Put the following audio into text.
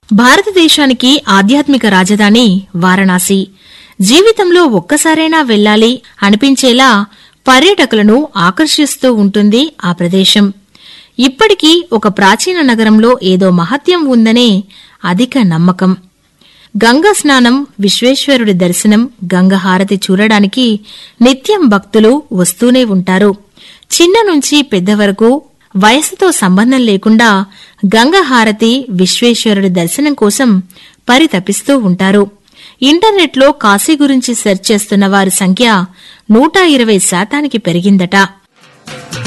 భారతదేశానికి ఆధ్యాత్మిక రాజధాని వారణాసి జీవితంలో ఒక్కసారైనా వెళ్ళాలి అనిపించేలా పర్యాటకులను ఆకర్షిస్తూ ఉంటుంది ఆ ప్రదేశం ఇప్పటికీ ఒక ప్రాచీన నగరంలో ఏదో మహత్యం ఉందనే అధిక నమ్మకం గంగా స్నానం విశ్వేశ్వరుడి దర్శనం గంగ హారతి చూడడానికి నిత్యం భక్తులు వస్తూనే ఉంటారు చిన్న నుంచి పెద్ద వరకు వయసుతో సంబంధం లేకుండా గంగ హారతి విశ్వేశ్వరుడి దర్శనం కోసం పరితపిస్తూ ఉంటారు ఇంటర్నెట్లో కాశీ గురించి సెర్చ్ చేస్తున్న వారి సంఖ్య నూట ఇరవై శాతానికి పెరిగిందట